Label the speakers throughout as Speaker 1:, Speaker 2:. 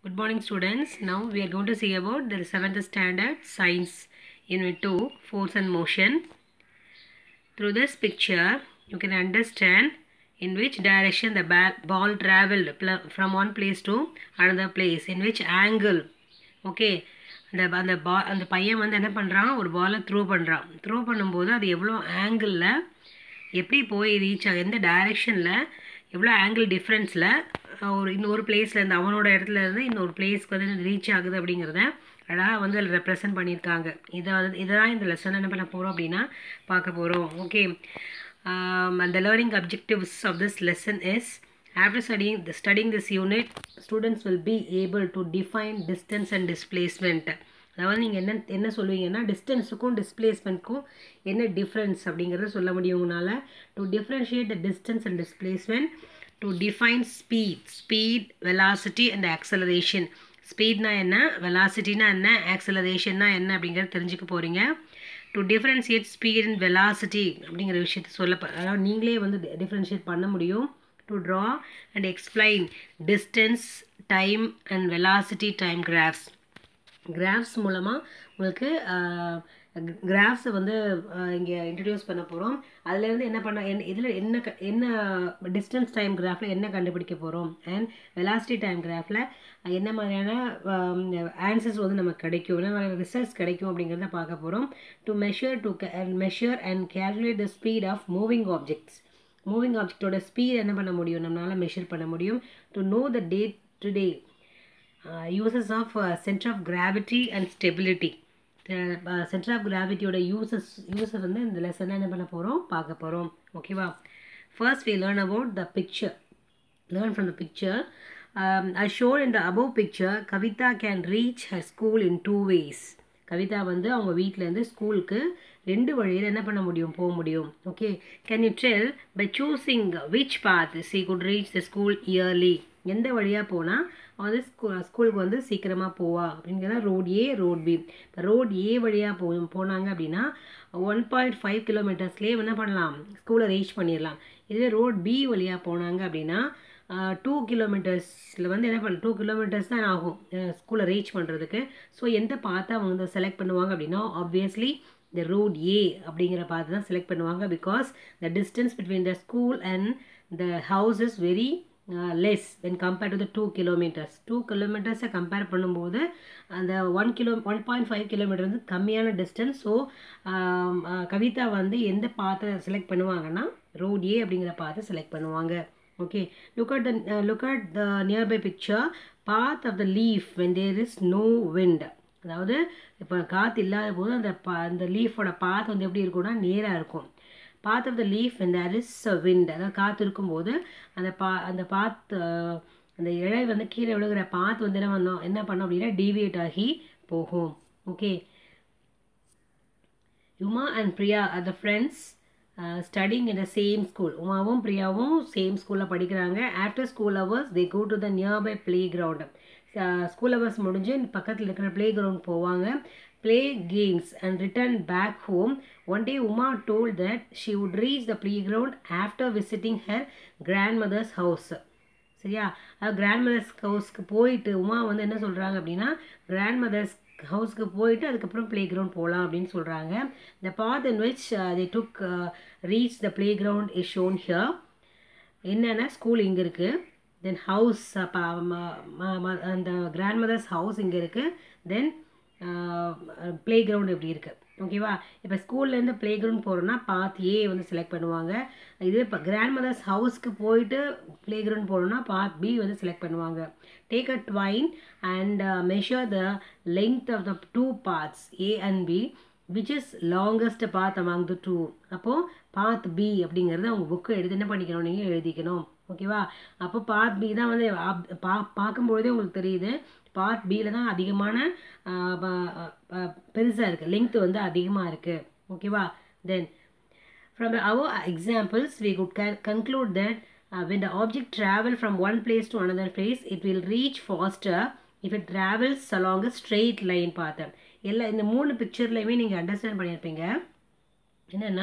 Speaker 1: Good morning, students. Now we are going to see about the seventh standard science unit 2 force and motion. Through this picture, you can understand in which direction the ba- ball traveled pl- from one place to another place, in which angle. Okay. அந்த அந்த பா அந்த பையன் வந்து என்ன பண்ணுறான் ஒரு பாலை த்ரோ பண்ணுறான் த்ரோ பண்ணும்போது அது எவ்வளோ ஆங்கிளில் எப்படி போய் ரீச் ஆகும் எந்த டைரெக்ஷனில் எவ்வளோ ஆங்கிள் டிஃப்ரென்ஸில் ஒரு இன்னொரு பிளேஸ்லேருந்து அவனோட இடத்துல இருந்து இன்னொரு பிளேஸ்க்கு வந்து ரீச் ஆகுது அப்படிங்கிறத அழகாக வந்து அதில் ரெப்ரசன்ட் பண்ணியிருக்காங்க இதை வந்து இதை தான் இந்த லெசன் என்ன பண்ண போகிறோம் அப்படின்னா பார்க்க போகிறோம் ஓகே அந்த learning objectives of this lesson is after studying the studying this unit students will be able to define distance and displacement அதாவது நீங்கள் என்ன என்ன சொல்லுவீங்கன்னா டிஸ்டன்ஸுக்கும் டிஸ்பிளேஸ்மெண்ட்க்கும் என்ன டிஃப்ரென்ஸ் அப்படிங்கிறத சொல்ல முடியும் உங்களால் to differentiate the distance and displacement to define speed speed velocity and acceleration ஸ்பீட்னா என்ன வெலாசிட்டினா என்ன ஆக்சலரேஷன்னா என்ன அப்படிங்கிறத தெரிஞ்சுக்க போகிறீங்க to differentiate speed and velocity அப்படிங்கிற விஷயத்த சொல்ல அதாவது நீங்களே வந்து டிஃப்ரென்ஷியேட் பண்ண முடியும் to draw and explain distance, time and velocity time graphs. Graphs மூலமாக உங்களுக்கு கிராஃப்ஸை வந்து இங்கே இன்ட்ரடியூஸ் பண்ண போகிறோம் அதுலேருந்து என்ன பண்ண என்ன இதில் என்ன க என்ன டிஸ்டன்ஸ் டைம் கிராஃபில் என்ன கண்டுபிடிக்க போகிறோம் அண்ட் வெலாசிட்டி டைம் கிராஃபில் என்ன மாதிரியான ஆன்சர்ஸ் வந்து நமக்கு கிடைக்கும் என்ன மாதிரியான ரிசல்ட்ஸ் கிடைக்கும் அப்படிங்கிறத பார்க்க போகிறோம் to measure to measure and calculate the speed of moving objects moving ஆப்ஜெக்டோட ஸ்பீட் என்ன பண்ண முடியும் நம்மளால் மெஷர் பண்ண முடியும் to know the day to day uses of centre of gravity and stability centre of கிராவிட்டியோட யூசஸ் யூஸை வந்து இந்த லெசனில் என்ன பண்ண போகிறோம் பார்க்க போகிறோம் ஓகேவா first we learn about the picture learn from the picture I shown in the above picture Kavitha can reach her school in two ways Kavitha வந்து அவங்க வீட்டிலேருந்து ஸ்கூலுக்கு ரெண்டு வழியில் என்ன பண்ண முடியும் போக முடியும் okay can you tell by choosing which path she could reach the school early எந்த வழியாக போனால் வந்து ஸ்கூ ஸ்கூலுக்கு வந்து சீக்கிரமாக போவா அப்படிங்கிறத ரோட் ஏ ரோட் பி இப்போ ரோட் ஏ வழியாக போ போனாங்க அப்படின்னா ஒன் பாயிண்ட் ஃபைவ் கிலோமீட்டர்ஸ்லேயே என்ன பண்ணலாம் ஸ்கூலை ரீச் பண்ணிடலாம் இதுவே ரோட் பி வழியாக போனாங்க அப்படின்னா டூ கிலோமீட்டர்ஸில் வந்து என்ன பண்ண டூ கிலோமீட்டர்ஸ் தான் ஆகும் ஸ்கூலை ரீச் பண்ணுறதுக்கு ஸோ எந்த பார்த்து அவங்க வந்து செலக்ட் பண்ணுவாங்க அப்படின்னா ஆப்வியஸ்லி த ரோட் ஏ அப்படிங்கிற பார்த்து தான் செலக்ட் பண்ணுவாங்க because the distance between the school and the house is very less when compare to the two kilometres டூ கிலோமீட்டர்ஸை கம்பேர் பண்ணும்போது அந்த one kilo one point five kilometre வந்து கம்மியான டிஸ்டன்ஸ் ஸோ கவிதா வந்து எந்த பாத்தை செலக்ட் பண்ணுவாங்கன்னா ரோட் ஏ அப்படிங்கிற பாத்தை செலக்ட் பண்ணுவாங்க okay look at the uh, look at the nearby picture path of the leaf when there is no wind அதாவது இப்போ காற்று இல்லாத போது அந்த பா அந்த லீஃபோட பாத் வந்து எப்படி இருக்கும்னா நேராக இருக்கும் path of the leaf when there is a wind அதாவது காற்று இருக்கும்போது அந்த பா அந்த பாத் அந்த இழை வந்து கீழே விழுகிற பாத் வந்து என்ன பண்ணோம் என்ன பண்ணோம் அப்படின்னா டீவியேட் ஆகி போகும் okay Uma and Priya are the friends studying in the same school உமாவும் பிரியாவும் சேம் ஸ்கூலில் படிக்கிறாங்க after school hours they go to the nearby playground school hours முடிஞ்சு பக்கத்தில் இருக்கிற ப்ளே கிரவுண்ட் போவாங்க play games and return back home one day Uma told that she would reach the playground after visiting her grandmother's house சரியா அது grand mothers ஹவுஸ்க்கு போயிட்டு உமா வந்து என்ன சொல்கிறாங்க அப்படின்னா கிராண்ட் மதர்ஸ் ஹவுஸ்க்கு போயிட்டு அதுக்கப்புறம் ப்ளே கிரவுண்ட் போகலாம் அப்படின்னு சொல்கிறாங்க the path in which they took reach the playground is shown here என்னென்னா ஸ்கூல் இங்கே இருக்குது தென் ஹவுஸ் அந்த கிராண்ட் மதர்ஸ் ஹவுஸ் இங்கே இருக்குது தென் ப்ளே கிரவுண்ட் எப்படி இருக்குது ஓகேவா இப்போ ஸ்கூல்லேருந்து ப்ளே கிரவுண்ட் போகிறோன்னா பாத் ஏ வந்து செலக்ட் பண்ணுவாங்க இதுவே இப்போ கிராண்ட் மதர்ஸ் ஹவுஸ்க்கு போயிட்டு ப்ளே கிரவுண்ட் போகணுன்னா பாத் பி வந்து செலக்ட் பண்ணுவாங்க take a twine and measure the length of the two parts A and B which is longest path among the two அப்போது பாத் பி அப்படிங்கிறது அவங்க புக்கு எடுத்து என்ன பண்ணிக்கணும் நீங்கள் எழுதிக்கணும் ஓகேவா அப்போ பாத் பி தான் வந்து பா பார்க்கும்பொழுதே உங்களுக்கு தெரியுது பார்ட் பியில் தான் அதிகமான பெருசாக இருக்குது லெங்க் வந்து அதிகமாக இருக்குது ஓகேவா then from our examples we could conclude that when the object travel from one place to another place it will reach faster if it travels along a straight line பார்த்தேன் எல்லா இந்த மூணு பிக்சர்லையுமே நீங்கள் அண்டர்ஸ்டாண்ட் பண்ணியிருப்பீங்க என்னென்னா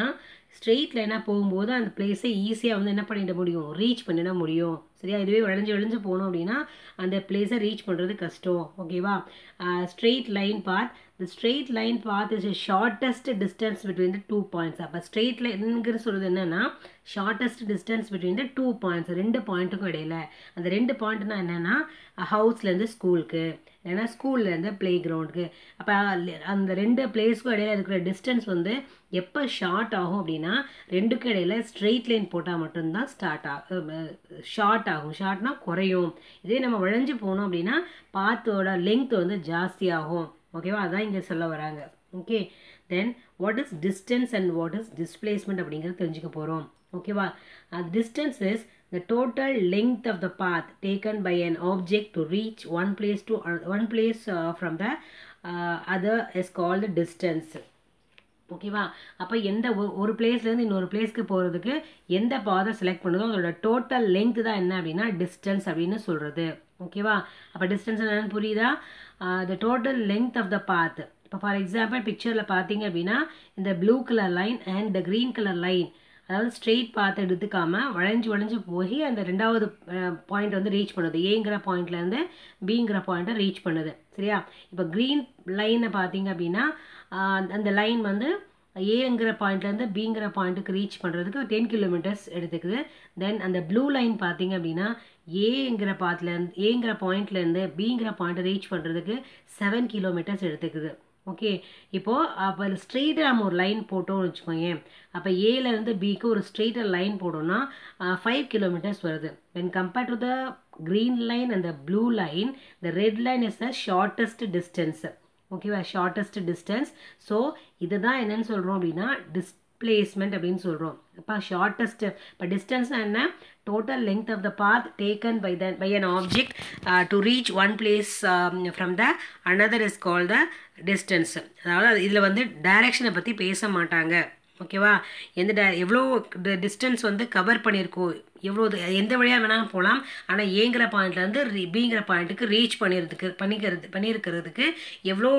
Speaker 1: ஸ்ட்ரெயிட் லைனாக போகும்போது அந்த பிளேஸை ஈஸியாக வந்து என்ன பண்ணிட முடியும் ரீச் பண்ணிட முடியும் சரியா இதுவே வளைஞ்சு வளைஞ்சு போனோம் அப்படின்னா அந்த பிளேஸை ரீச் பண்ணுறது கஷ்டம் ஓகேவா straight line path the straight line path is shortest distance between the two points அப்போ ஸ்ட்ரெயிட் லைனுங்கிற சொல்கிறது என்னென்னா shortest distance between the two points ரெண்டு பாயிண்ட்டுக்கும் இடையில அந்த ரெண்டு பாயிண்ட்னா என்னென்னா ஹவுஸ்லேருந்து ஸ்கூலுக்கு இல்லைன்னா ஸ்கூல்லேருந்து ப்ளே கிரவுண்டுக்கு அப்போ அந்த ரெண்டு பிளேஸ்க்கும் இடையில இருக்கிற டிஸ்டன்ஸ் வந்து எப்போ ஷார்ட் ஆகும் அப்படின்னா ரெண்டுக்கும் இடையில ஸ்ட்ரெயிட் லைன் போட்டால் மட்டும்தான் ஸ்டார்ட் ஆகும் ஷார்ட் ஆகும் ஷார்ட்னா குறையும் இதே நம்ம வளைஞ்சு போனோம் அப்படின்னா பாத்தோட லெங்த் வந்து ஜாஸ்தி ஆகும் ஓகேவா அதான் இங்கே சொல்ல வராங்க okay then what is distance and what is displacement அப்படிங்கிறது தெரிஞ்சுக்க போகிறோம் ஓகேவா distance is the total length of the path taken by an object to reach one place to one place uh, from the uh, other is called the distance ஓகேவா அப்போ எந்த ஒரு பிளேஸ்லேருந்து இன்னொரு பிளேஸ்க்கு போகிறதுக்கு எந்த பாதை செலக்ட் பண்ணுதோ அதோட டோட்டல் லென்த் தான் என்ன அப்படின்னா டிஸ்டன்ஸ் அப்படின்னு சொல்கிறது ஓகேவா அப்போ டிஸ்டன்ஸ் என்னன்னு புரியுதா the total length of the path இப்போ ஃபார் எக்ஸாம்பிள் பிக்சரில் பார்த்தீங்க அப்படின்னா இந்த blue colour line and the green colour line அதாவது ஸ்ட்ரெயிட் பார்த்து எடுத்துக்காம வளைஞ்சு வளைஞ்சு போய் அந்த ரெண்டாவது பாயிண்ட் வந்து ரீச் பண்ணுது ஏங்கிற பாயிண்ட்லேருந்து பிங்கிற பாயிண்ட்டை ரீச் பண்ணுது சரியா இப்போ க்ரீன் லைனை பார்த்தீங்க அப்படின்னா அந்த லைன் வந்து ஏங்கிற பாயிண்ட்லேருந்து பிங்கிற பாயிண்ட்டுக்கு ரீச் பண்ணுறதுக்கு டென் கிலோமீட்டர்ஸ் எடுத்துக்குது தென் அந்த ப்ளூ லைன் பார்த்தீங்க அப்படின்னா ஏங்கிற பாத்துலேருந்து ஏங்கிற பாயிண்ட்லேருந்து பிங்கிற பாயிண்ட்டை ரீச் பண்ணுறதுக்கு செவன் கிலோமீட்டர்ஸ் எடுத்துக்குது ஓகே இப்போது அப்போ ஸ்ட்ரெயிட்டாக நம்ம ஒரு லைன் போட்டோம்னு வச்சுக்கோங்க அப்போ ஏலேருந்து பிக்கு ஒரு ஸ்ட்ரெயிட்டாக லைன் போட்டோம்னா ஃபைவ் கிலோமீட்டர்ஸ் வருது when compared to the green line and the blue line the red line is the shortest distance ஓகேவா ஷார்ட்டஸ்ட் டிஸ்டன்ஸ் ஸோ இதுதான் என்னன்னு சொல்கிறோம் அப்படின்னா டிஸ்பிளேஸ்மெண்ட் அப்படின்னு சொல்கிறோம் இப்போ ஷார்ட்டஸ்ட் இப்போ டிஸ்டன்ஸ்னால் என்ன total length of the path taken by the by an object to reach one place from the another is call the distance அதாவது இதில் வந்து டைரக்ஷனை பற்றி பேச மாட்டாங்க ஓகேவா எந்த டே எவ்வளோ டிஸ்டன்ஸ் வந்து கவர் பண்ணியிருக்கோம் எவ்வளோ எந்த வழியாக வேணாலும் போகலாம் ஆனால் ஏங்கிற பாயிண்ட்லேருந்து பிங்கிற பாயிண்ட்டுக்கு ரீச் பண்ணிடுறதுக்கு பண்ணிக்கிறது பண்ணியிருக்கிறதுக்கு எவ்வளோ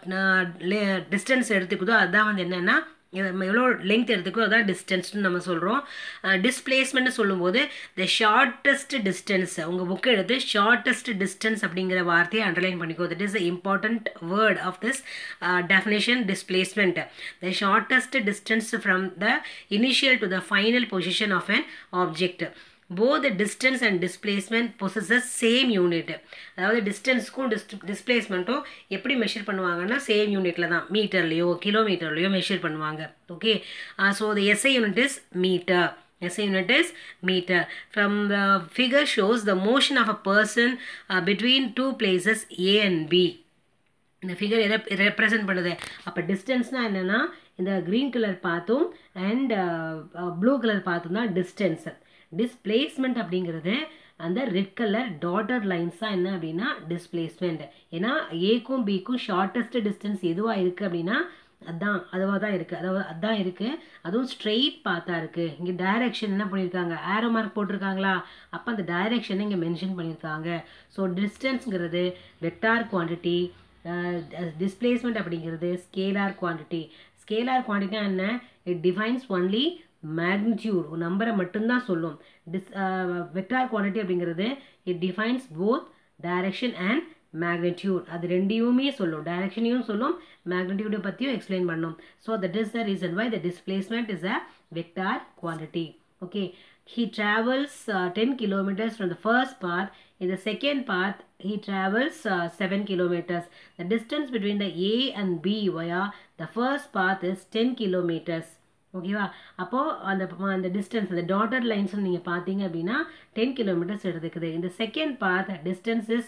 Speaker 1: டிஸ்டன்ஸ் எடுத்துக்குதோ அதுதான் வந்து என்னென்னா எவ்வளோ லெங்க் எடுத்துக்கோ அதான் டிஸ்டன்ஸ்னு நம்ம சொல்கிறோம் டிஸ்பிளேஸ்மெண்ட்னு சொல்லும்போது த ஷார்ட்டஸ்ட் டிஸ்டன்ஸ் உங்கள் புக்கை எடுத்து ஷார்ட்டஸ்ட் டிஸ்டன்ஸ் அப்படிங்கிற வார்த்தையை அண்டர்லைன் பண்ணிக்கோ that is the important word of this definition displacement the shortest distance from the initial to the final position of an object both distance and displacement possesses same unit அதாவது டிஸ்டன்ஸ்க்கும் டிஸ் டிஸ்பிளேஸ்மெண்ட்டும் எப்படி measure பண்ணுவாங்கன்னா same யூனிட்டில் தான் மீட்டர்லேயோ கிலோமீட்டர்லேயோ measure பண்ணுவாங்க okay so the SI unit is metre SI unit is meter. From the figure shows the motion of a person uh, between two places A and B. இந்த ஃபிகர் எதை represent பண்ணுது அப்போ டிஸ்டன்ஸ்னால் என்னென்னா இந்த க்ரீன் கலர் பார்த்தும் and blue colour பார்த்தும் தான் டிஸ்டன்ஸ் டிஸ்பிளேஸ்மெண்ட் அப்படிங்கிறது அந்த ரெட் கலர் டாட்டர் லைன்ஸ் தான் என்ன அப்படின்னா டிஸ்பிளேஸ்மெண்ட் ஏன்னா ஏக்கும் பிக்கும் ஷார்ட்டஸ்ட் டிஸ்டன்ஸ் எதுவாக இருக்குது அப்படின்னா அதான் அதுவாக தான் இருக்குது அதாவது அதான் இருக்குது அதுவும் ஸ்ட்ரெயிட் பார்த்தா இருக்குது இங்கே டைரெக்ஷன் என்ன பண்ணியிருக்காங்க ஆரோ மார்க் போட்டிருக்காங்களா அப்போ அந்த டைரெக்ஷனை இங்கே மென்ஷன் பண்ணியிருக்காங்க ஸோ டிஸ்டன்ஸுங்கிறது வெக்டார் குவான்டிட்டி டிஸ்பிளேஸ்மெண்ட் அப்படிங்கிறது ஸ்கேலார் குவான்டிட்டி ஸ்கேலார் குவான்டிட்டினா என்ன இட் டிஃபைன்ஸ் ஒன்லி மேக்னிடியூட் ஒரு நம்பரை மட்டும்தான் சொல்லும் டிஸ் வெக்டார் குவான்டிட்டி அப்படிங்கிறது it defines both direction and magnitude அது ரெண்டையுமே சொல்லும் டைரக்ஷனையும் சொல்லும் மேக்னிடியூடை பற்றியும் எக்ஸ்பிளைன் பண்ணும் so that is the reason why the displacement is a vector quantity okay he travels uh, 10 kilometers from the first path in the second path he travels uh, 7 kilometers the distance between the a and b via the first path is 10 kilometers ஓகேவா அப்போது அந்த அந்த distance அந்த daughter lines நீங்கள் பார்த்தீங்க அப்படின்னா ten kilometres எடுத்துக்குது இந்த second path distance is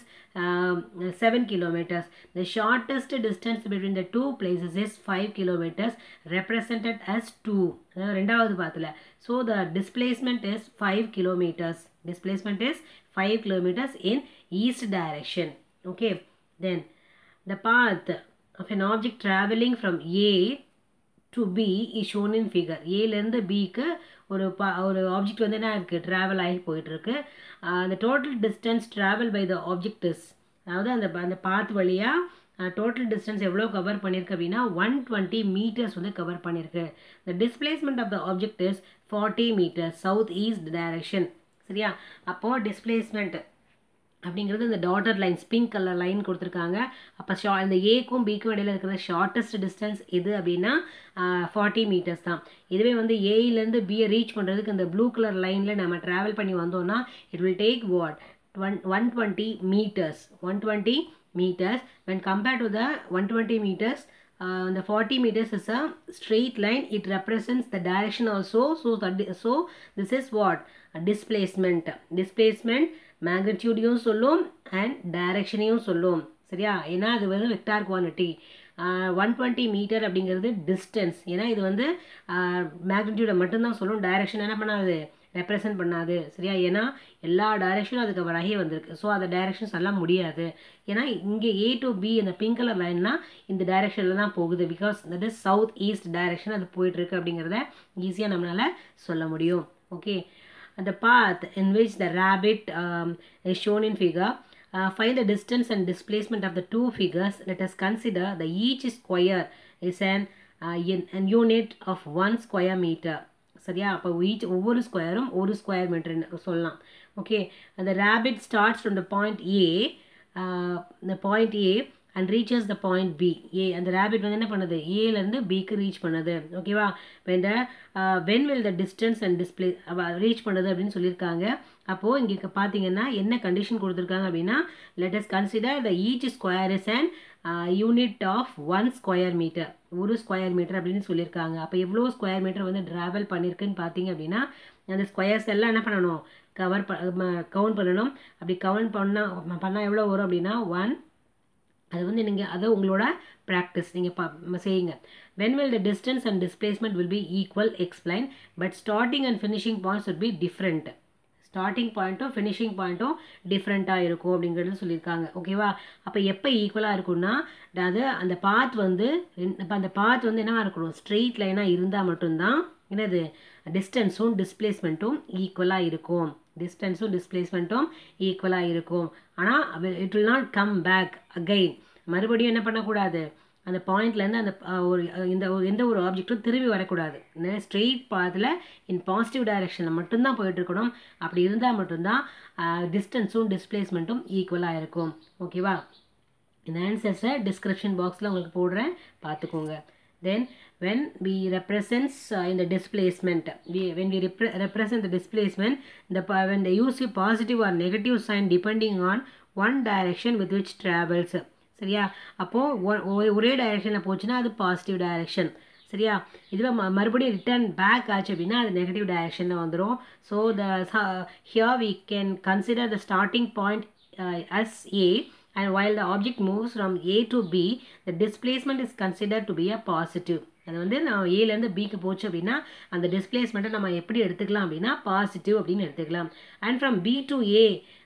Speaker 1: seven kilometres the shortest distance between the two places is five kilometres represented as two அதாவது ரெண்டாவது பாத்தில் so the displacement is five kilometres displacement is five kilometres in east direction okay then the path of an object traveling from A to B is shown in figure ஏலேருந்து பிக்கு ஒரு பா ஒரு object வந்து என்ன இருக்குது ட்ராவல் ஆகி போயிட்டுருக்கு அந்த total distance travel by the object is அதாவது அந்த அந்த பாத் வழியாக டோட்டல் டிஸ்டன்ஸ் எவ்வளோ கவர் பண்ணியிருக்கு அப்படின்னா ஒன் டுவெண்ட்டி மீட்டர்ஸ் வந்து கவர் பண்ணியிருக்கு the displacement of the object is forty metres south east direction சரியா அப்போது டிஸ்பிளேஸ்மெண்ட் அப்படிங்கிறது இந்த dotted lines pink colour line கொடுத்துருக்காங்க அப்போ ஷா இந்த ஏக்கும் பிக்கும் இடையில இருக்கிற ஷார்ட்டஸ்ட் டிஸ்டன்ஸ் எது அப்படின்னா ஃபார்ட்டி மீட்டர்ஸ் தான் இதுவே வந்து ஏயிலேருந்து பியை ரீச் பண்ணுறதுக்கு இந்த ப்ளூ கலர் லைனில் நம்ம ட்ராவல் பண்ணி வந்தோம்னா it will take what one one twenty metres one twenty meters when compared to the 120 meters uh, the 40 meters is a straight line it represents the direction also so that so this is what a displacement displacement magnitudeயும் சொல்லும் and directionையும் சொல்லும் சரியா ஏன்னா அது வந்து vector quantity one twenty metre அப்படிங்கிறது distance ஏன்னா இது வந்து மேக்னிடியூடை மட்டும்தான் சொல்லும் டைரக்ஷன் என்ன பண்ணாது ரெப்ரசன்ட் பண்ணாது சரியா ஏன்னா எல்லா டைரக்ஷனும் அதுக்கு வரையே வந்திருக்கு ஸோ அந்த டைரக்ஷன்ஸ் எல்லாம் முடியாது ஏன்னா இங்கே ஏ டு பி இந்த பிங்க் கலர் லைன்னா இந்த டைரக்ஷனில் தான் போகுது because that is south east direction அது போயிட்டுருக்கு அப்படிங்கிறத ஈஸியாக நம்மளால் சொல்ல முடியும் ஓகே the path in which the rabbit um, is shown in figure uh, find the distance and displacement of the two figures let us consider the each square is an uh, in- an unit of one square meter சரியா அப்போ each ஒவ்வொரு ஸ்கொயரும் ஒரு square மீட்டர்னு சொல்லலாம் okay அந்த rabbit starts from the point A இந்த point A and reaches the point B ஏ அந்த rabbit வந்து என்ன பண்ணுது ஏலேருந்து பிக்கு ரீச் பண்ணுது ஓகேவா when the when will the distance and display reach பண்ணுது அப்படின்னு சொல்லியிருக்காங்க அப்போது இங்கே பார்த்தீங்கன்னா என்ன கண்டிஷன் கொடுத்துருக்காங்க அப்படின்னா let's consider the each square is and unit of one square metre ஒரு ஸ்கொயர் மீட்டர் அப்படின்னு சொல்லியிருக்காங்க அப்போ எவ்வளோ ஸ்கொயர் மீட்டர் வந்து ட்ராவல் பண்ணியிருக்குன்னு பார்த்தீங்க அப்படின்னா அந்த ஸ்கொயர்ஸ் எல்லாம் என்ன பண்ணணும் கவர் ப கவுண்ட் பண்ணணும் அப்படி கவுண்ட் பண்ணால் பண்ணால் எவ்வளோ வரும் அப்படின்னா ஒன் அது வந்து நீங்கள் அதை உங்களோட ப்ராக்டிஸ் நீங்கள் பா செய்யுங்க when will the distance and displacement will be equal explain but starting and finishing points will be different starting பாயிண்ட்டும் ஃபினிஷிங் பாயிண்ட்டும் டிஃப்ரெண்ட்டாக இருக்கும் அப்படிங்கிறது சொல்லியிருக்காங்க ஓகேவா அப்போ எப்போ ஈக்குவலாக இருக்கும்னா அதாவது அந்த பாத் வந்து இப்போ அந்த பாத் வந்து என்னவா இருக்கணும் ஸ்ட்ரெயிட் லைனாக இருந்தால் மட்டும்தான் என்னது டிஸ்டன்ஸும் டிஸ்பிளேஸ்மெண்ட்டும் ஈக்குவலாக இருக்கும் டிஸ்டன்ஸும் டிஸ்பிளேஸ்மெண்ட்டும் ஈக்குவலாக இருக்கும் ஆனால் it will not come back again மறுபடியும் என்ன பண்ணக்கூடாது அந்த பாயிண்ட்லேருந்து அந்த ஒரு இந்த எந்த ஒரு ஆப்ஜெக்ட்டும் திரும்பி வரக்கூடாது ஸ்ட்ரெயிட் பாத்தில் இன் பாசிட்டிவ் டைரெக்ஷனில் மட்டும்தான் போயிட்டுருக்கணும் அப்படி இருந்தால் மட்டும்தான் டிஸ்டன்ஸும் டிஸ்பிளேஸ்மெண்ட்டும் ஈக்குவலாக இருக்கும் ஓகேவா இந்த ஆன்சர்ஸை டிஸ்கிரிப்ஷன் பாக்ஸில் உங்களுக்கு போடுறேன் பார்த்துக்கோங்க then when we represents uh, in the displacement we when we repre represent the displacement the when they use a positive or negative sign depending on one direction with which travels சரியா அப்போது ஒரே டைரெக்ஷனில் போச்சுன்னா அது positive direction சரியா இதுவே ம மறுபடியும் ரிட்டர்ன் பேக் ஆச்சு அப்படின்னா அது நெகட்டிவ் டைரெக்ஷனில் வந்துடும் so the here we can consider the starting point as A and while the object moves from A to B, the displacement is considered to be a positive. அது வந்து நான் ஏலேருந்து பிக்கு போச்சு அப்படின்னா அந்த டிஸ்பிளேஸ்மெண்ட்டை நம்ம எப்படி எடுத்துக்கலாம் அப்படின்னா பாசிட்டிவ் அப்படின்னு எடுத்துக்கலாம் and from B to A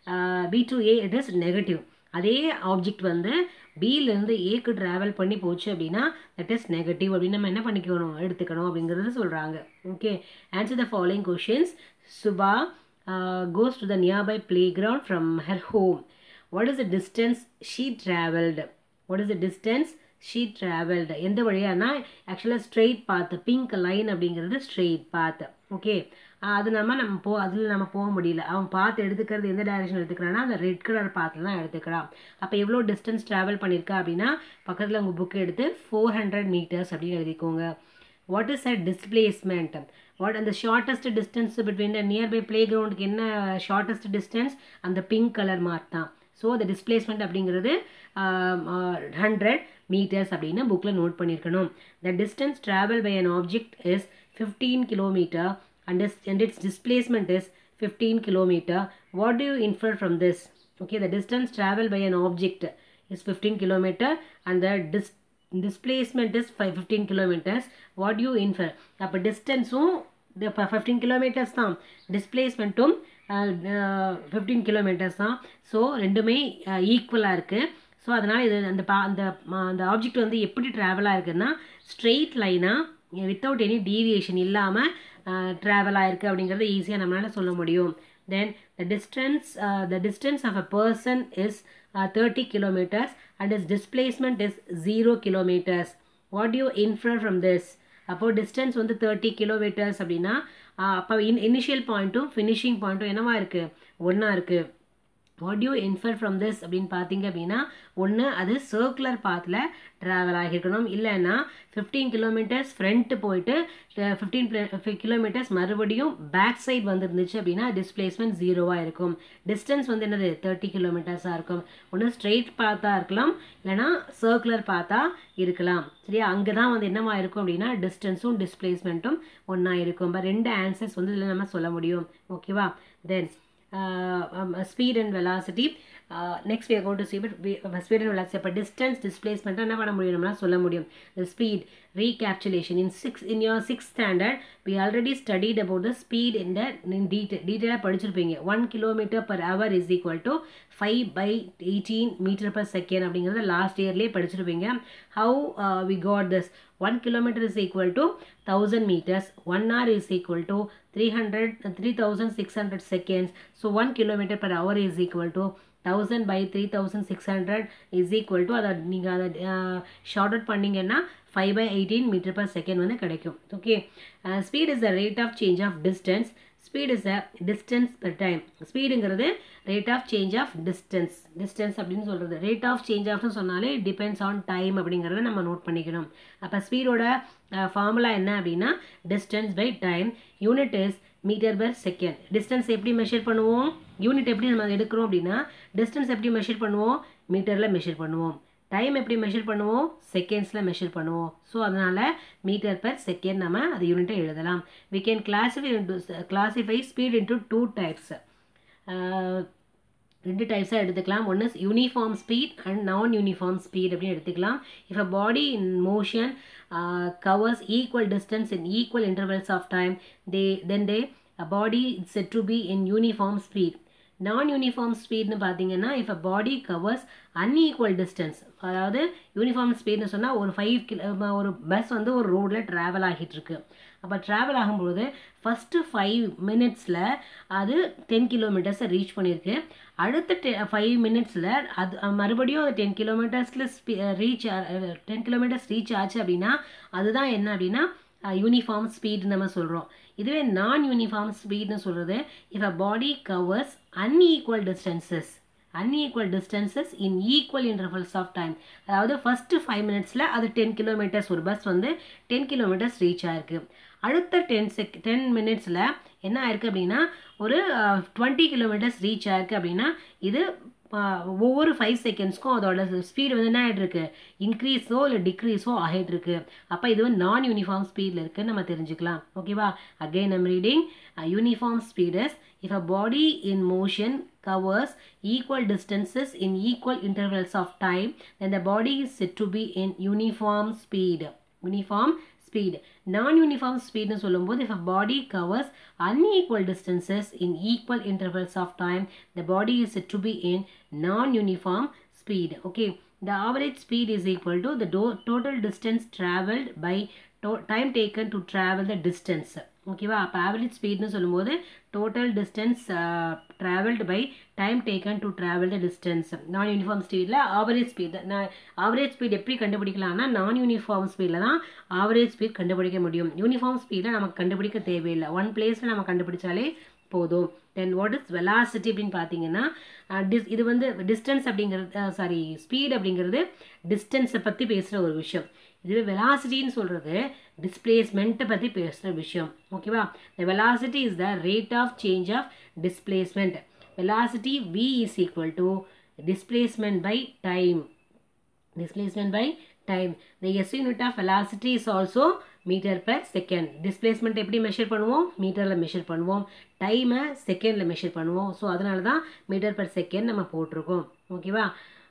Speaker 1: B to A it is negative அதே ஆப்ஜெக்ட் வந்து பியிலேருந்து ஏக்கு ட்ராவல் பண்ணி போச்சு அப்படின்னா தட் இஸ் நெகட்டிவ் அப்படின்னு நம்ம என்ன பண்ணிக்கணும் எடுத்துக்கணும் அப்படிங்கிறது சொல்கிறாங்க okay answer the following questions Subha goes to the nearby playground from her home what is the distance she traveled what is the distance she traveled எந்த வழியானா ஆக்சுவலாக ஸ்ட்ரெயிட் பாத்து பிங்க் லைன் அப்படிங்கிறது ஸ்ட்ரெயிட் பாத்து ஓகே அது நம்ம நம்ம போ அதில் நம்ம போக முடியல அவன் பார்த்து எடுத்துக்கிறது எந்த டைரக்ஷன் எடுத்துக்கிறான்னா அந்த ரெட் கலர் பாத்தில் தான் எடுத்துக்கிறான் அப்போ எவ்வளோ டிஸ்டன்ஸ் ட்ராவல் பண்ணியிருக்கா அப்படின்னா பக்கத்தில் உங்கள் புக் எடுத்து ஃபோர் ஹண்ட்ரட் மீட்டர்ஸ் அப்படின்னு எழுதிக்கோங்க what is a displacement what அந்த shortest distance between the nearby play கிரவுண்டுக்கு என்ன ஷார்ட்டஸ்ட் டிஸ்டன்ஸ் அந்த பிங்க் கலர் மார்க் தான் ஸோ அந்த டிஸ்பிளேஸ்மெண்ட் அப்படிங்கிறது ஹண்ட்ரட் மீட்டர்ஸ் அப்படின்னு புக்கில் நோட் பண்ணியிருக்கணும் the distance travel by an object is fifteen kilometre and and its displacement is fifteen kilometre what do you infer from this okay the distance travel by an object is fifteen kilometre and the dish displacement is five fifteen kilometres what you infer அப்போ டிஸ்டன்ஸும் இப்போ fifteen kilometres தான் டிஸ்பிளேஸ்மெண்ட்டும் fifteen kilometres தான் so ரெண்டுமே ஈக்குவலாக இருக்குது so அதனால் இது அந்த பா அந்த அந்த ஆப்ஜெக்ட் வந்து எப்படி ட்ராவலாக இருக்குன்னா ஸ்ட்ரெயிட் லைனாக வித்தவுட் எனி டீவியேஷன் இல்லாமல் ட்ராவல் ஆயிருக்கு அப்படிங்கிறத ஈஸியாக நம்மளால் சொல்ல முடியும் then the distance the distance of a person is thirty kilometres and is displacement is zero kilometres what you infer from this அப்போது டிஸ்டன்ஸ் வந்து தேர்ட்டி கிலோமீட்டர்ஸ் அப்படின்னா அப்போ இன் இனிஷியல் பாயிண்ட்டும் ஃபினிஷிங் பாயிண்ட்டும் என்னவா இருக்குது ஒன்றா இருக்குது what you infer from this அப்படின்னு பார்த்தீங்க அப்படின்னா ஒன்று அது சர்க்குலர் பாத்தில் ட்ராவல் ஆகியிருக்கணும் இல்லைன்னா ஃபிஃப்டீன் கிலோமீட்டர்ஸ் ஃப்ரண்ட்டு போயிட்டு ஃபிஃப்டீன் கிலோமீட்டர்ஸ் மறுபடியும் பேக் சைட் வந்துருந்துச்சு அப்படின்னா டிஸ்பிளேஸ்மெண்ட் ஜீரோவாக இருக்கும் டிஸ்டன்ஸ் வந்து என்னது தேர்ட்டி கிலோமீட்டர்ஸாக இருக்கும் ஒன்று ஸ்ட்ரெயிட் பாத்தாக இருக்கலாம் இல்லைனா சர்க்குலர் பாத்தாக இருக்கலாம் சரியா அங்கே தான் வந்து என்னவா இருக்கும் அப்படின்னா டிஸ்டன்ஸும் டிஸ்பிளேஸ்மெண்ட்டும் ஒன்றா இருக்கும் இப்போ ரெண்டு ஆன்சர்ஸ் வந்து இதில் நம்ம சொல்ல முடியும் ஓகேவா தென் uh, um, uh, speed and velocity uh, next we are going to see but we, uh, speed and velocity அப்போ distance displacement என்ன பண்ண முடியும் நம்மளால சொல்ல முடியும் the speed recapitulation in six in your sixth standard we already studied about the speed in the in detail detail படிச்சிருப்பீங்க one kilometre per hour is equal to five by eighteen metre per second அப்படிங்கிறத last இயர்லேயே படிச்சிருப்பீங்க how we got this one kilometre is equal to thousand metres one hour is equal to three hundred three thousand six hundred seconds so one kilometre per hour is equal to thousand by three thousand six hundred is equal to அதை நீங்கள் அதை short out பண்ணிங்கன்னா five by eighteen metre per second வந்து கிடைக்கும் okay speed is the rate of change of distance speed is a distance per time ஸ்பீடுங்கிறது rate of change of distance distance அப்படின்னு சொல்கிறது rate of change ஆஃப்னு சொன்னாலே depends on time அப்படிங்கிறத நம்ம note பண்ணிக்கணும் அப்போ ஸ்பீடோட ஃபார்முலா என்ன அப்படின்னா distance by time unit is metre per second distance எப்படி மெஷர் பண்ணுவோம் யூனிட் எப்படி நம்ம எடுக்கிறோம் அப்படின்னா டிஸ்டன்ஸ் எப்படி மெஷர் பண்ணுவோம் மீட்டரில் மெஷர் பண்ணுவோம் டைம் எப்படி மெஷர் பண்ணுவோம் செகண்ட்ஸில் மெஷர் பண்ணுவோம் ஸோ அதனால் மீட்டர் பர் செகண்ட் நம்ம அது யூனிட்டை எழுதலாம் we can classify into classify speed into two types ரெண்டு டைப்ஸாக எடுத்துக்கலாம் ஒன்று uniform speed and non uniform speed அப்படின்னு எடுத்துக்கலாம் if a body in motion covers equal distance in equal intervals of time they then they a body said to be in uniform speed non uniform ஸ்பீட்னு பார்த்தீங்கன்னா if a body covers unequal distance அதாவது uniform ஸ்பீட்னு சொன்னால் ஒரு five kilo ஒரு bus வந்து ஒரு ரோடில் ட்ராவல் ஆகிட்டுருக்கு அப்போ ட்ராவல் ஆகும்பொழுது ஃபஸ்ட்டு ஃபைவ் மினிட்ஸில் அது டென் கிலோமீட்டர்ஸை ரீச் பண்ணியிருக்கு அடுத்த டெ ஃபைவ் மினிட்ஸில் அது மறுபடியும் அது டென் கிலோமீட்டர்ஸில் ஸ்பீ ரீச் டென் கிலோமீட்டர்ஸ் ரீச் ஆச்சு அப்படின்னா அதுதான் என்ன அப்படின்னா யூனிஃபார்ம் ஸ்பீட் நம்ம சொல்கிறோம் இதுவே நான் யூனிஃபார்ம் ஸ்பீட்னு சொல்கிறது if a body covers unequal distances unequal distances in equal intervals of time அதாவது ஃபஸ்ட்டு ஃபைவ் மினிட்ஸில் அது டென் கிலோமீட்டர்ஸ் ஒரு பஸ் வந்து டென் கிலோமீட்டர்ஸ் ரீச் ஆயிருக்கு அடுத்த டென் செக் டென் மினிட்ஸில் என்ன ஆயிருக்கு அப்படின்னா ஒரு டுவெண்ட்டி கிலோமீட்டர்ஸ் ரீச் ஆயிருக்கு அப்படின்னா இது ஒவ்வொரு ஃபைவ் செகண்ட்ஸ்க்கும் அதோட ஸ்பீடு வந்து என்ன ஆகிட்டு இருக்கு இன்க்ரீஸோ இல்லை டிக்ரீஸோ ஆகிட்டு இருக்கு அப்போ இது வந்து நான் யூனிஃபார்ம் ஸ்பீடில் இருக்குன்னு நம்ம தெரிஞ்சுக்கலாம் ஓகேவா again I'm reading uniform speeds if a body in motion covers equal distances in equal intervals of time then the body is said to be in uniform speed uniform speed non-uniform speed னு சொல்லும்போது if a body covers unequal distances in equal intervals of time the body is said to be in non-uniform speed okay the average speed is equal to the total distance traveled by to time taken to travel the distance ஓகேவா அப்போ average ஸ்பீட்னு சொல்லும்போது total distance travelled by time taken to travel the distance non uniform ஸ்பீடில் average speed நான் average speed எப்படி கண்டுபிடிக்கலாம்னா நான் uniform ஸ்பீடில் தான் ஆவரேஜ் ஸ்பீட் கண்டுபிடிக்க முடியும் யூனிஃபார்ம் ஸ்பீடில் நமக்கு கண்டுபிடிக்க தேவையில்லை ஒன் பிளேஸில் நம்ம கண்டுபிடிச்சாலே போதும் தென் வாட் இஸ் வெலாசிட்டி அப்படின்னு பார்த்தீங்கன்னா டிஸ் இது வந்து டிஸ்டன்ஸ் அப்படிங்கிறது சாரி ஸ்பீட் அப்படிங்கிறது டிஸ்டன்ஸை பற்றி பேசுகிற ஒரு விஷயம் இதுவே வெலாசிட்டின்னு சொல்கிறது டிஸ்பிளேஸ்மெண்ட்டை பற்றி பேசுகிற விஷயம் ஓகேவா the velocity is the rate of change of displacement velocity v is equal to displacement by time displacement by time the SI unit of velocity is also meter per second displacement எப்படி measure பண்ணுவோம் மீட்டரில் measure பண்ணுவோம் டைமை செகண்டில் measure பண்ணுவோம் so அதனால தான் metre per second நம்ம போட்டிருக்கோம் ஓகேவா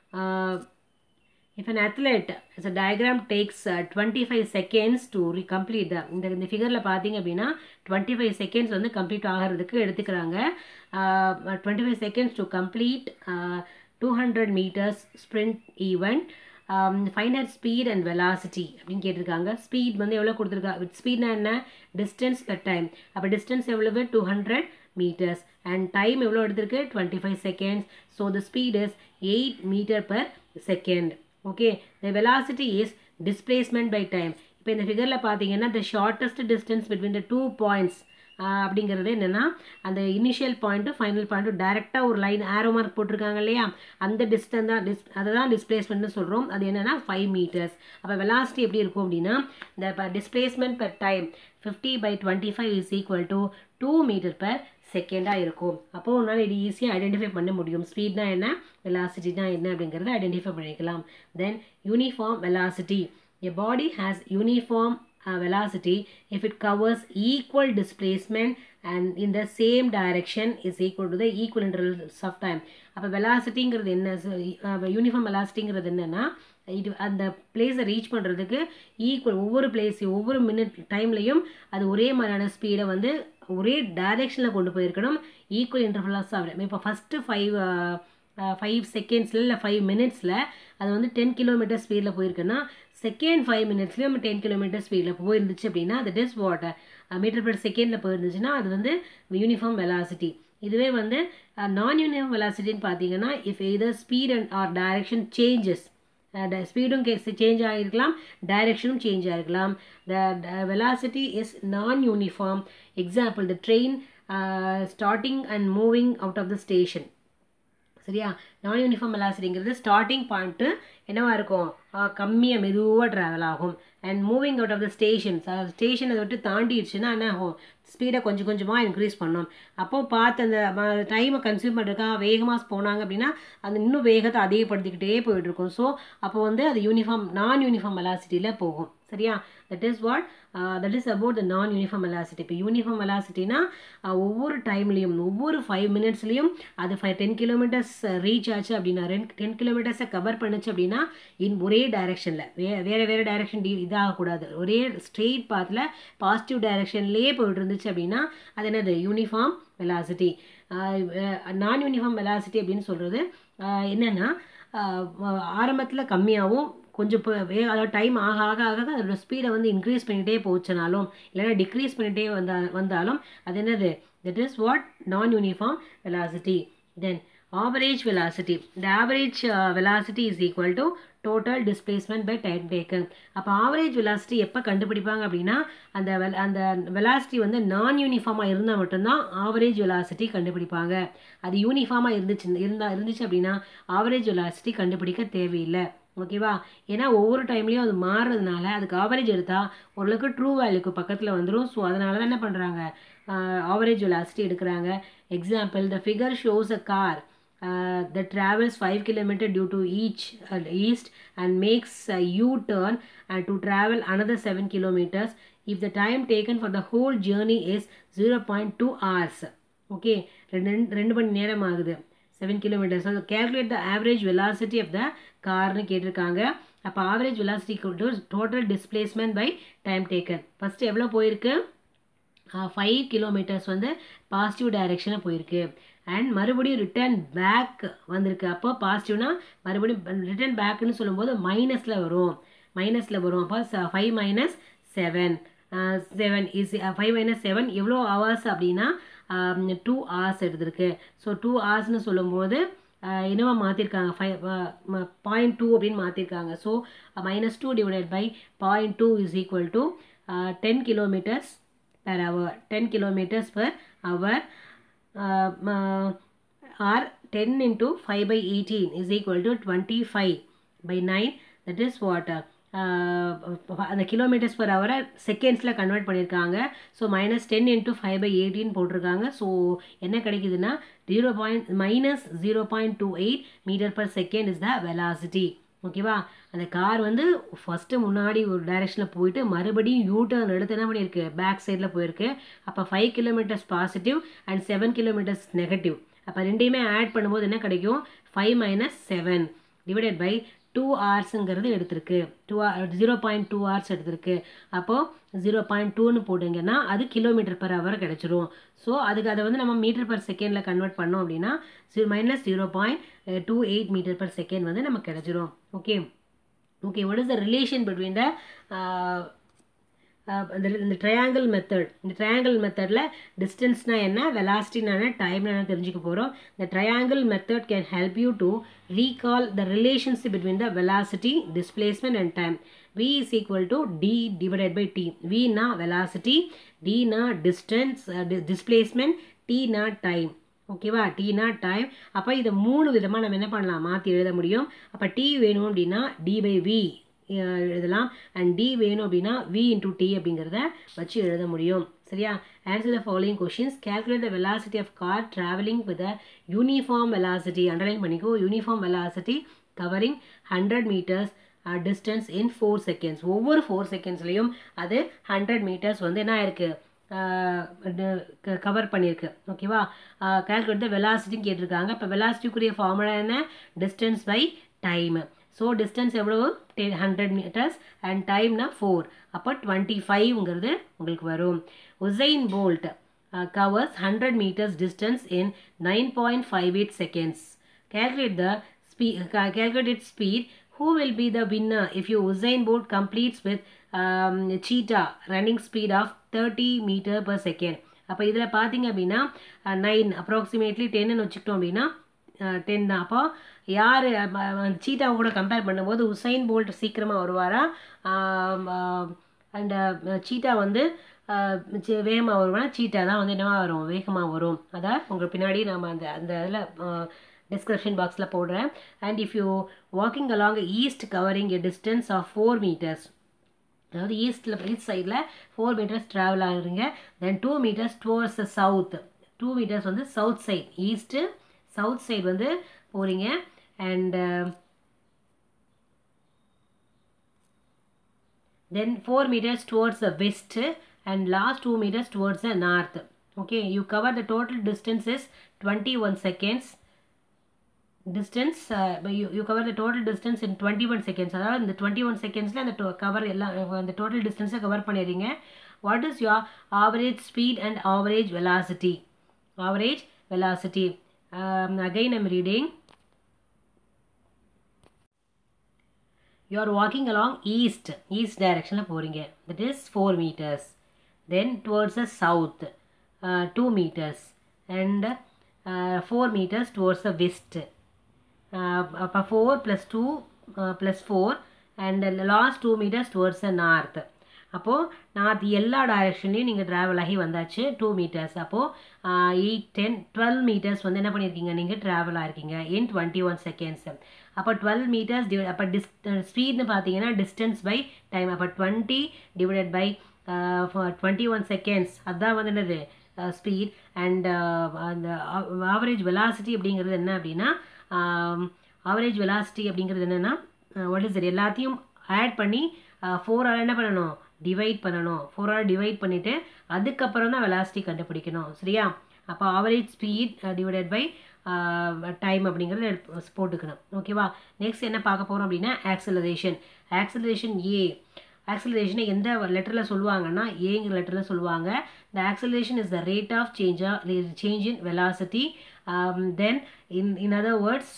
Speaker 1: if an athlete as a diagram takes uh, 25 seconds to re complete the இந்த இந்த ஃபிகரில் பார்த்தீங்க அப்படின்னா 25 செகண்ட்ஸ் வந்து கம்ப்ளீட் ஆகிறதுக்கு எடுத்துக்கிறாங்க twenty five seconds to complete two hundred metres sprint event final speed and velocity அப்படின்னு கேட்டிருக்காங்க ஸ்பீட் வந்து எவ்வளோ கொடுத்துருக்கா வித் ஸ்பீட்னா என்ன டிஸ்டன்ஸ் த டைம் அப்போ டிஸ்டன்ஸ் எவ்வளவு two hundred metres and time எவ்வளோ எடுத்திருக்கு twenty five seconds so the speed is eight metre per second okay the velocity is displacement by time இப்போ இந்த ஃபிகரில் பார்த்தீங்கன்னா the shortest distance between the two points அப்படிங்கிறது என்னென்னா அந்த இனிஷியல் பாயிண்ட்டு ஃபைனல் பாயிண்ட்டு டேரெக்டாக ஒரு லைன் ஆரோ மார்க் போட்டிருக்காங்க இல்லையா அந்த டிஸ்டன்ஸ் தான் டிஸ் அதை தான் டிஸ்பிளேஸ்மெண்ட்னு சொல்கிறோம் அது என்னென்னா ஃபைவ் மீட்டர்ஸ் அப்போ வெலாசிட்டி எப்படி இருக்கும் அப்படின்னா இந்த displacement per time fifty by twenty five is equal to two metre per செகண்டாக இருக்கும் அப்போது உன்னால் இது ஈஸியாக ஐடென்டிஃபை பண்ண முடியும் ஸ்பீட்னா என்ன வெலாசிட்டினா என்ன அப்படிங்கிறத ஐடென்டிஃபை பண்ணிக்கலாம் then uniform velocity A body has uniform uh, velocity if it covers equal displacement and in the same direction is equal to the equal intervals of time. அப்போ வெலாசிட்டிங்கிறது என்ன யூனிஃபார்ம் வெலாசிட்டிங்கிறது என்னென்னா இது அந்த பிளேஸை ரீச் பண்ணுறதுக்கு ஈக்குவல் ஒவ்வொரு place ஒவ்வொரு minute டைம்லையும் அது ஒரே மாதிரியான ஸ்பீடை வந்து ஒரே டைரெக்ஷனில் கொண்டு போயிருக்கணும் ஈக்குவல் இன்டர்வலாஸ் ஆகிடும் இப்போ ஃபஸ்ட்டு ஃபைவ் ஃபைவ் செகண்ட்ஸில் இல்லை ஃபைவ் மினிட்ஸில் அது வந்து டென் கிலோமீட்டர் ஸ்பீடில் போயிருக்குன்னா செகண்ட் ஃபைவ் மினிட்ஸ்லேயும் நம்ம டென் கிலோமீட்டர் ஸ்பீடில் போயிருந்துச்சு அப்படின்னா that is what metre per செகண்டில் போயிருந்துச்சுன்னா அது வந்து யூனிஃபார்ம் வெலாசிட்டி இதுவே வந்து நான் யூனிஃபார்ம் வெலாசிட்டின்னு பார்த்தீங்கன்னா if either speed and or direction changes ஸ்பீடும் சேஞ்ச் ஆகிருக்கலாம் டைரெக்ஷனும் சேஞ்ச் ஆகிருக்கலாம் the velocity is non uniform example the train starting and moving out of the station சரியா நான் யூனிஃபார்ம் வெலாசிட்டிங்கிறது ஸ்டார்டிங் பாயிண்ட்டு என்னவா இருக்கும் கம்மியாக மெதுவாக ட்ராவல் ஆகும் and moving out of the stations ஸ்டேஷனை விட்டு தாண்டிடுச்சுன்னா என்ன ஆகும் ஸ்பீடை கொஞ்சம் கொஞ்சமாக இன்க்ரீஸ் பண்ணோம் அப்போது பார்த்து அந்த டைமை கன்சியூம் பண்ணுறதுக்காக வேகமாக போனாங்க அப்படின்னா அது இன்னும் வேகத்தை அதிகப்படுத்திக்கிட்டே போயிட்டுருக்கும் ஸோ அப்போ வந்து அது யூனிஃபார்ம் நான் யூனிஃபார்ம் வெலாசிட்டியில் போகும் சரியா that is what that is about the non uniform velocity இப்போ யூனிஃபார்ம் வெலாசிட்டினா ஒவ்வொரு டைம்லேயும் ஒவ்வொரு ஃபைவ் மினிட்ஸ்லேயும் அது ஃபைவ் டென் கிலோமீட்டர்ஸ் ரீச் ஆச்சு அப்படின்னா ரெண்டு டென் கிலோமீட்டர்ஸை கவர் பண்ணுச்சு அப்படின்னா இன் ஒரே டைரெக்ஷனில் வே வேறு வேறு டைரெக்ஷன் டி இதாகக்கூடாது ஒரே ஸ்ட்ரெயிட் பாத்தில் பாசிட்டிவ் டைரெக்ஷன்லேயே போயிட்டு இருந்துச்சு அப்படின்னா அது என்னது uniform velocity non uniform velocity அப்படின்னு சொல்கிறது என்னென்னா ஆரம்பத்தில் கம்மியாகவும் கொஞ்சம் இப்போ வே அதாவது டைம் ஆக ஆக ஆக அதோட ஸ்பீடை வந்து இன்க்ரீஸ் பண்ணிகிட்டே போச்சுனாலும் இல்லைன்னா டிக்ரீஸ் பண்ணிகிட்டே வந்தா வந்தாலும் அது என்னது that is what non uniform velocity then average velocity the average velocity is equal to total displacement by time taken அப்போ ஆவரேஜ் வெலாசிட்டி எப்போ கண்டுபிடிப்பாங்க அப்படின்னா அந்த வெல் அந்த வெலாசிட்டி வந்து நான் யூனிஃபார்மாக இருந்தால் மட்டும்தான் ஆவரேஜ் வெலாசிட்டி கண்டுபிடிப்பாங்க அது யூனிஃபார்மாக இருந்துச்சு இருந்தால் இருந்துச்சு அப்படின்னா ஆவரேஜ் வெலாசிட்டி கண்டுபிடிக்க தேவையில்லை ஓகேவா ஏன்னா ஒவ்வொரு டைம்லேயும் அது மாறுறதுனால அதுக்கு ஆவரேஜ் எடுத்தால் ஓரளவுக்கு ட்ரூ வேல்யூக்கு பக்கத்தில் வந்துடும் ஸோ அதனால தான் என்ன பண்ணுறாங்க ஆவரேஜ் வெலாசிட்டி எடுக்கிறாங்க example the figure shows a car uh, that travels 5 km due to each uh, east and makes a U-turn and to travel another 7 kilometers if the time taken for the whole journey is 0.2 hours okay ரெண்டு ரெண்டு மணி நேரம் ஆகுது seven kilometres so calculate the average velocity of the கார்னு கேட்டிருக்காங்க அப்போ average velocity total displacement by time taken first எவ்வளோ போயிருக்கு ஃபைவ் கிலோமீட்டர்ஸ் வந்து பாசிட்டிவ் டைரெக்ஷனில் போயிருக்கு அண்ட் மறுபடியும் ரிட்டர்ன் பேக் வந்திருக்கு அப்போ பாசிட்டிவ்னா மறுபடியும் ரிட்டர்ன் பேக்குன்னு சொல்லும்போது மைனஸில் வரும் மைனஸில் வரும் அப்போ five minus seven seven is five minus seven எவ்வளோ ஹவர்ஸ் அப்படின்னா டூ ஹவர்ஸ் எடுத்திருக்கு ஸோ டூ ஹவர்ஸ்னு சொல்லும்போது என்னவா மாற்றிருக்காங்க ஃபைவ் பாயிண்ட் டூ அப்படின்னு மாற்றிருக்காங்க so minus two divided by point two is equal to ten kilometres per hour 10 kilometers per hour uh, uh, or 10 into 5 by 18 is equal to 25 by 9 that is what uh, அந்த kilometres per ஹவரை செகண்ட்ஸில் convert பண்ணியிருக்காங்க so minus ten into five by eighteen போட்டிருக்காங்க ஸோ என்ன கிடைக்குதுன்னா zero point minus zero point two eight metre per second is the velocity ஓகேவா அந்த கார் வந்து ஃபஸ்ட்டு முன்னாடி ஒரு டைரெக்ஷனில் போயிட்டு மறுபடியும் யூ டர்ன் எடுத்து என்ன பண்ணியிருக்கு பேக் சைடில் போயிருக்கு அப்போ five kilometres positive and seven kilometres negative அப்போ ரெண்டையுமே ஆட் பண்ணும்போது என்ன கிடைக்கும் five minus seven divided by two ஹவர்ஸுங்கிறது எடுத்திருக்கு two zero point two hours எடுத்திருக்கு அப்போது ஜீரோ பாயிண்ட் டூன்னு போட்டிங்கன்னா அது கிலோமீட்டர் பர் ஹவர் கிடச்சிரும் ஸோ அதுக்கு அதை வந்து நம்ம மீட்டர் பர் செகண்டில் கன்வெர்ட் பண்ணோம் அப்படின்னா zero minus zero point two eight metre per second வந்து நமக்கு கிடச்சிரும் okay okay what is the relation between the இந்த ட்ரையாங்கிள் மெத்தட் இந்த ட்ரையாங்கிள் மெத்தடில் டிஸ்டன்ஸ்னால் என்ன வெலாசிட்டினா என்ன டைம்னா என்ன தெரிஞ்சுக்க போகிறோம் இந்த triangle method can help you to recall the relationship between the velocity displacement and time v is equal to d divided by t v na velocity d na distance uh, displacement t na time ஓகேவா டீனா time அப்போ இதை மூணு விதமாக நம்ம என்ன பண்ணலாம் மாற்றி எழுத முடியும் அப்போ டி வேணும் அப்படின்னா டி பை வி எழுதலாம் அண்ட் டி வேணும் அப்படின்னா வி இன்டூ டி அப்படிங்கிறத வச்சு எழுத முடியும் சரியா answer the following questions calculate the velocity of car travelling with a uniform velocity underline பண்ணிக்கோ uniform velocity covering hundred metres distance in four seconds ஒவ்வொரு ஃபோர் செகண்ட்ஸ்லேயும் அது ஹண்ட்ரட் மீட்டர்ஸ் வந்து என்ன ஆயிருக்கு கவர் பண்ணியிருக்கு ஓகேவா கேல்குலேட் த வெலாசிட்டின்னு கேட்டிருக்காங்க இப்போ வெலாசிட்டிக்குரிய ஃபார்முலா என்ன distance by time so distance எவ்வளவு டென் ஹண்ட்ரட் மீட்டர்ஸ் அண்ட் டைம்னா ஃபோர் அப்போ டுவெண்ட்டி ஃபைவ்ங்கிறது உங்களுக்கு வரும் Usain Bolt covers hundred metres distance in nine point five eight seconds calculate the speed calculate speed who will be the winner if you Usain Bolt completes with um, cheetah running speed of 30 meter per second அப்போ இதில் பார்த்தீங்க அப்படின்னா nine approximately டென்னு வச்சுக்கிட்டோம் அப்படின்னா ten தான் அப்போ யார் சீட்டாவை கூட கம்பேர் பண்ணும்போது உசைன் போல்ட் சீக்கிரமாக வருவாரா அண்ட் சீட்டா வந்து வேகமாக வருவானா சீட்டா தான் வந்து என்னவா வரும் வேகமாக வரும் அதான் உங்களுக்கு பின்னாடி நம்ம அந்த அந்த இதில் டிஸ்கிரிப்ஷன் பாக்ஸில் போடுறேன் and if you walking along east covering a distance of four metres அதாவது ஈஸ்டில் ஈஸ்ட் சைடில் ஃபோர் மீட்டர்ஸ் ட்ராவல் ஆகுறீங்க then two metres towards the south two metres வந்து south side east south side வந்து போகிறீங்க and then four metres towards the west and last two metres towards the north okay you cover the total distance is twenty one seconds distance you you cover the total distance in twenty one seconds அதாவது இந்த twenty one செகண்ட்ஸில் அந்த cover எல்லாம் அந்த total டிஸ்டன்ஸை cover பண்ணிடுறீங்க what is your average speed and average velocity average velocity again I'm reading you are walking along east east டைரக்ஷனில் போகிறீங்க that is four metres then towards a south two metres and four metres towards the west அப்போ four plus two plus four and last two metres towards the north அப்போது north எல்லா டைரெக்ஷன்லையும் நீங்கள் travel ஆகி வந்தாச்சு two metres அப்போது eight ten twelve metres வந்து என்ன பண்ணியிருக்கீங்க நீங்கள் ட்ராவல் ஆகிருக்கீங்க இன் டுவெண்ட்டி ஒன் செகண்ட்ஸ் அப்போ டுவெல் மீட்டர்ஸ் டிவை அப்போ டிஸ் ஸ்பீட்னு பார்த்தீங்கன்னா டிஸ்டன்ஸ் பை டைம் அப்போ twenty divided by twenty one seconds அதுதான் வந்து என்னது ஸ்பீட் அண்ட் அந்த ஆவரேஜ் வெலாசிட்டி அப்படிங்கிறது என்ன அப்படின்னா ஆவரேஜ் வெலாசிட்டி அப்படிங்கிறது என்னென்னா வாட் இஸ் இட் எல்லாத்தையும் ஆட் பண்ணி ஃபோரால் என்ன பண்ணணும் டிவைட் பண்ணணும் ஃபோரால் டிவைட் பண்ணிவிட்டு அதுக்கப்புறம் தான் வெலாசிட்டி கண்டுபிடிக்கணும் சரியா அப்போ average speed divided by time அப்படிங்கிறத போட்டுக்கணும் ஓகேவா நெக்ஸ்ட் என்ன பார்க்க போகிறோம் அப்படின்னா ஆக்சலரேஷன் ஆக்சலரேஷன் ஏ ஆக்சலரேஷனை எந்த லெட்டரில் சொல்லுவாங்கன்னா ஏங்கிற லெட்டரில் சொல்லுவாங்க the acceleration is the rate of change change in velocity then in in other words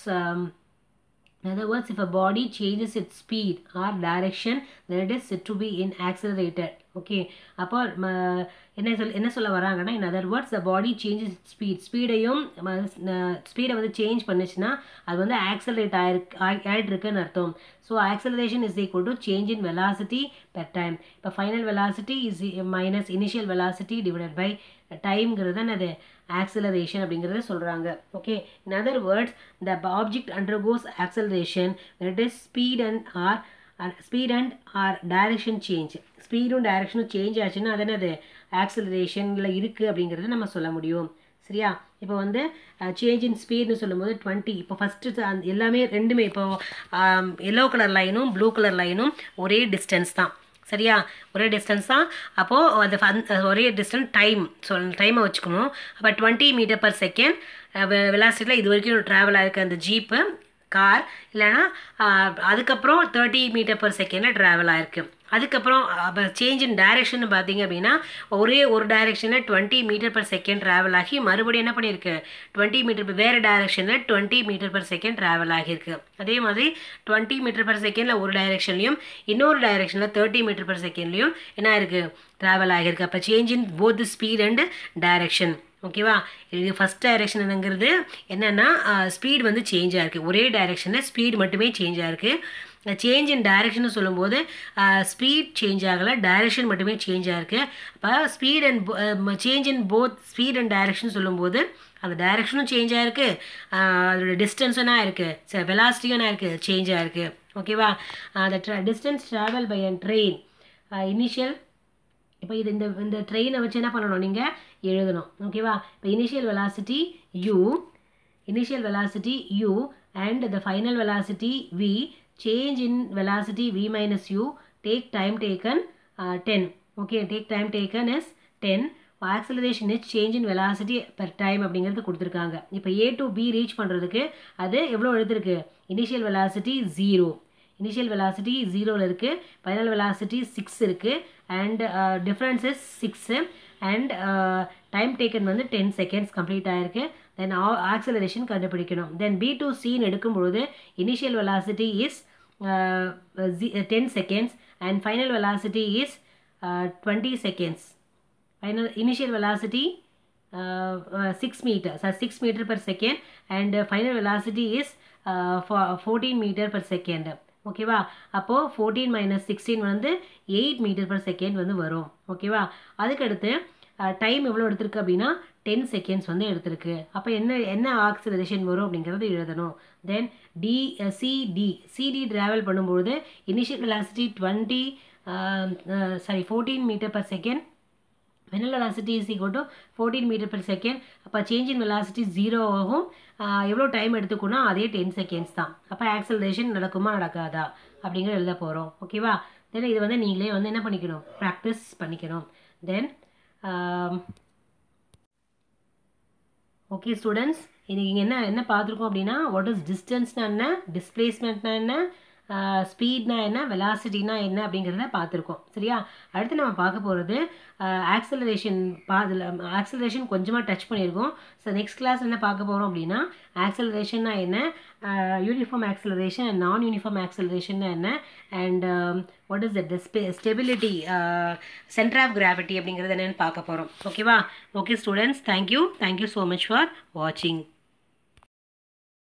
Speaker 1: In other words, if a body changes its speed or direction, then it is said to be in accelerated. Okay அப்போ என்ன சொல் என்ன சொல்ல வராங்கன்னா in other words the body changes speed ஸ்பீடையும் ஸ்பீடை வந்து change பண்ணுச்சுன்னா அது வந்து ஆக்சலரேட் ஆயிருக்கு ஆகிட்டு இருக்குன்னு அர்த்தம் so acceleration is equal to change in velocity per time இப்போ final velocity is minus initial velocity divided by டைம்ங்கிறது தான் அது ஆக்சலரேஷன் அப்படிங்கிறத சொல்கிறாங்க okay in other words the object undergoes acceleration it is speed and or speed and or direction change ஸ்பீடும் டைரக்ஷனும் change ஆச்சுன்னா அது என்னது ஆக்சலரேஷனில் இருக்குது அப்படிங்கிறத நம்ம சொல்ல முடியும் சரியா இப்போ வந்து சேஞ்ச் இன் ஸ்பீட்னு சொல்லும்போது டுவெண்ட்டி இப்போ ஃபஸ்ட்டு அந்த எல்லாமே ரெண்டுமே இப்போ எல்லோ கலர் லைனும் ப்ளூ கலர் லைனும் ஒரே டிஸ்டன்ஸ் தான் சரியா ஒரே டிஸ்டன்ஸ் தான் அப்போது அது ஃபன் ஒரே டிஸ்டன்ஸ் டைம் சொல் டைமை வச்சுக்கணும் அப்போ டுவெண்ட்டி மீட்டர் பர் செகண்ட் வெலாசிட்டியில் இது வரைக்கும் ட்ராவல் ஆகிருக்க அந்த ஜீப்பு கார் இல்லைனா அதுக்கப்புறம் தேர்ட்டி மீட்டர் பர் செகண்டில் ட்ராவல் ஆயிருக்கு அதுக்கப்புறம் அப்போ சேஞ்ச் இன் டைரெக்ஷன் பார்த்தீங்க அப்படின்னா ஒரே ஒரு டைரெக்ஷனில் twenty metre per second travel ஆகி மறுபடியும் என்ன பண்ணியிருக்கு டுவெண்ட்டி மீட்டர் வேறு டைரெக்ஷனில் twenty metre per second travel ஆகியிருக்கு அதே மாதிரி டுவெண்ட்டி மீட்டர் பர் செகண்டில் ஒரு டைரெக்ஷன்லையும் இன்னொரு டைரெக்ஷனில் தேர்ட்டி மீட்டர் பர் செகண்ட்லையும் என்ன இருக்குது ட்ராவல் ஆகியிருக்கு அப்போ change in both the speed and direction ஓகேவா இது ஃபஸ்ட் டைரெக்ஷன் என்னங்கிறது என்னென்னா ஸ்பீட் வந்து சேஞ்ச் ஆகிருக்கு ஒரே டைரெக்ஷனில் ஸ்பீட் மட்டுமே சேஞ்ச் ஆகிருக்கு சேஞ்ச் இன் டைரெக்ஷன் சொல்லும்போது ஸ்பீட் சேஞ்ச் ஆகலை டைரெக்ஷன் மட்டுமே சேஞ்ச் ஆகிருக்கு அப்போ speed and change in both speed and direction சொல்லும்போது அந்த டைரெக்ஷனும் சேஞ்ச் ஆகிருக்கு அதோட டிஸ்டன்ஸும் இருக்குது சரி வெலாசிட்டியும் இருக்குது சேஞ்ச் ஆகிருக்கு ஓகேவா அந்த distance travel by and train initial இப்போ இது இந்த இந்த ட்ரெயினை வச்சு என்ன பண்ணணும் நீங்கள் எழுதணும் ஓகேவா இப்போ initial velocity u initial velocity u and the final velocity v change in velocity v minus u take time taken ten okay take time taken is ten acceleration is change in velocity per time அப்படிங்கிறது கொடுத்துருக்காங்க இப்போ ஏ to B reach பண்ணுறதுக்கு அது எவ்வளோ எழுதிருக்கு initial velocity zero initial velocity ஜீரோவில் இருக்குது final velocity six இருக்குது and difference is six and time taken வந்து டென் செகண்ட்ஸ் கம்ப்ளீட் ஆகிருக்கு தென் ஆக்சலரேஷன் கண்டுபிடிக்கணும் தென் பி டு சீன் எடுக்கும்பொழுது initial velocity is ten seconds and final velocity is twenty seconds final initial velocity six metre sir six metre per second and final velocity is fourteen metre per second ஓகேவா அப்போது fourteen minus sixteen வந்து eight metre per second வந்து வரும் ஓகேவா அதுக்கடுத்து time எவ்வளோ எடுத்திருக்கு அப்படின்னா டென் செகண்ட்ஸ் வந்து எடுத்திருக்கு அப்போ என்ன என்ன ஆக்சிலரேஷன் வரும் அப்படிங்கிறது எழுதணும் then the city city travel பண்ணும்பொழுது initial velocity twenty sorry fourteen metre per second final velocity is equal to fourteen metre per second அப்போ சேஞ்ச் இன் வெலாசிட்டி ஜீரோ ஆகும் எவ்வளோ டைம் எடுத்துக்கணும் அதே டென் செகண்ட்ஸ் தான் அப்போ ஆக்சலரேஷன் நடக்குமா நடக்காதா அப்படிங்கிற எழுத போகிறோம் ஓகேவா தென் இது வந்து நீங்களே வந்து என்ன பண்ணிக்கணும் ப்ராக்டிஸ் பண்ணிக்கணும் தென் ஓகே ஸ்டூடெண்ட்ஸ் இன்றைக்கி என்ன என்ன பார்த்துருக்கோம் அப்படின்னா வாட் இஸ் டிஸ்டன்ஸ்னா என்ன டிஸ்பிளேஸ்மெண்ட்னா என்ன ஸ்பீட்னா என்ன வெலாசிட்டினா என்ன அப்படிங்கிறத பார்த்துருக்கோம் சரியா அடுத்து நம்ம பார்க்க போகிறது ஆக்சலரேஷன் பா ஆக்சலரேஷன் கொஞ்சமாக டச் பண்ணியிருக்கோம் ஸோ நெக்ஸ்ட் கிளாஸ் என்ன பார்க்க போகிறோம் அப்படின்னா ஆக்சலரேஷன்னா என்ன uniform acceleration and non uniform ஆக்சலரேஷன்னா என்ன and what is the stability centre of gravity அப்படிங்கிறது என்னென்னு பார்க்க போகிறோம் ஓகேவா okay students thank you thank you so much for வாட்சிங்